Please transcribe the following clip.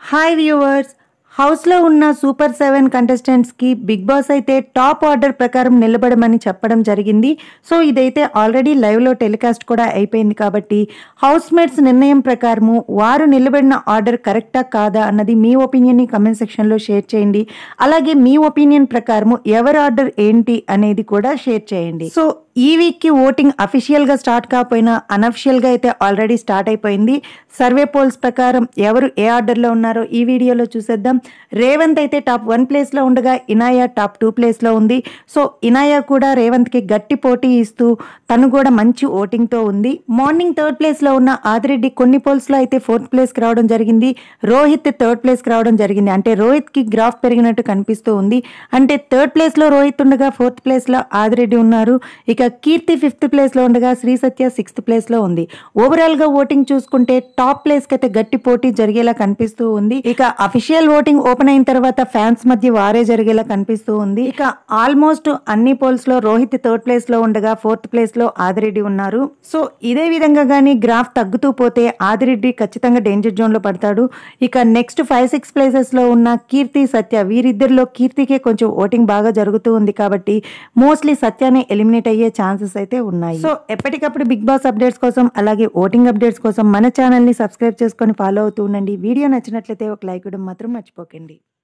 hi viewers హౌస్లో ఉన్న super seven కంటెస్టెంట్స్కి బిగ్ బాస్ అయితే టాప్ ఆర్డర్ ప్రకారం నిలబడమని చెప్పడం జరిగింది సో ఇదైతే ఆల్రెడీ లైవ్లో టెలికాస్ట్ కూడా అయిపోయింది కాబట్టి హౌస్ మేట్స్ నిర్ణయం ప్రకారము వారు నిలబడిన ఆర్డర్ కరెక్టా కాదా అన్నది మీ ఒపీనియన్ని కమెంట్ సెక్షన్లో షేర్ చేయండి అలాగే మీ ఒపీనియన్ ప్రకారము ఎవరి ఆర్డర్ ఏంటి అనేది కూడా షేర్ చేయండి సో ఈ వీక్కి ఓటింగ్ అఫీషియల్గా స్టార్ట్ కాకపోయినా అనఫిషియల్గా అయితే ఆల్రెడీ స్టార్ట్ అయిపోయింది సర్వే పోల్స్ ప్రకారం ఎవరు ఏ ఆర్డర్లో ఉన్నారో ఈ వీడియోలో చూసేద్దాం రేవంత్ అయితే టాప్ వన్ ప్లేస్లో ఉండగా ఇనాయా టాప్ టూ ప్లేస్లో ఉంది సో ఇనాయా కూడా రేవంత్కి గట్టి పోటీ ఇస్తూ తను కూడా మంచి ఓటింగ్తో ఉంది మార్నింగ్ థర్డ్ ప్లేస్లో ఉన్న ఆదిరెడ్డి కొన్ని పోల్స్లో అయితే ఫోర్త్ ప్లేస్కి రావడం జరిగింది రోహిత్ థర్డ్ ప్లేస్కి రావడం జరిగింది అంటే రోహిత్కి గ్రాఫ్ పెరిగినట్టు కనిపిస్తూ ఉంది అంటే థర్డ్ ప్లేస్లో రోహిత్ ఉండగా ఫోర్త్ ప్లేస్లో ఆదిరెడ్డి ఉన్నారు ఇక కీర్తి ఫిఫ్త్ ప్లేస్లో ఉండగా శ్రీ సత్య సిక్స్త్ ప్లేస్లో ఉంది ఓవరాల్గా ఓటింగ్ చూసుకుంటే టాప్ ప్లేస్కి అయితే గట్టి పోటీ జరిగేలా కనిపిస్తూ ఉంది ఇక అఫీషియల్ ఓటింగ్ ఓపెన్ అయిన తర్వాత ఫ్యాన్స్ మధ్య వారే జరిగేలా కనిపిస్తూ ఉంది ఇక ఆల్మోస్ట్ అన్ని పోల్స్ లో రోహిత్ థర్డ్ ప్లేస్ లో ఉండగా ఫోర్త్ ప్లేస్ లో ఆదిరెడ్డి ఉన్నారు సో ఇదే విధంగా గానీ గ్రాఫ్ తగ్గుతూ పోతే ఆదిరెడ్డి ఖచ్చితంగా డేంజర్ జోన్ లో పడతాడు ఇక నెక్స్ట్ ఫైవ్ సిక్స్ ప్లేసెస్ లో ఉన్న కీర్తి సత్య వీరిద్దరిలో కీర్తికే కొంచెం ఓటింగ్ బాగా జరుగుతూ ఉంది కాబట్టి మోస్ట్లీ సత్యానే ఎలిమినేట్ అయ్యే ఛాన్సెస్ అయితే ఉన్నాయి సో ఎప్పటికప్పుడు బిగ్ బాస్ అప్డేట్స్ కోసం అలాగే ఓటింగ్ అప్డేట్స్ కోసం మన ఛానల్ ని సబ్స్క్రైబ్ చేసుకొని ఫాలో అవుతూ ఉండండి వీడియో నచ్చినట్లయితే ఒక లైక్ ఇవ్వడం మాత్రం మర్చిపోకండి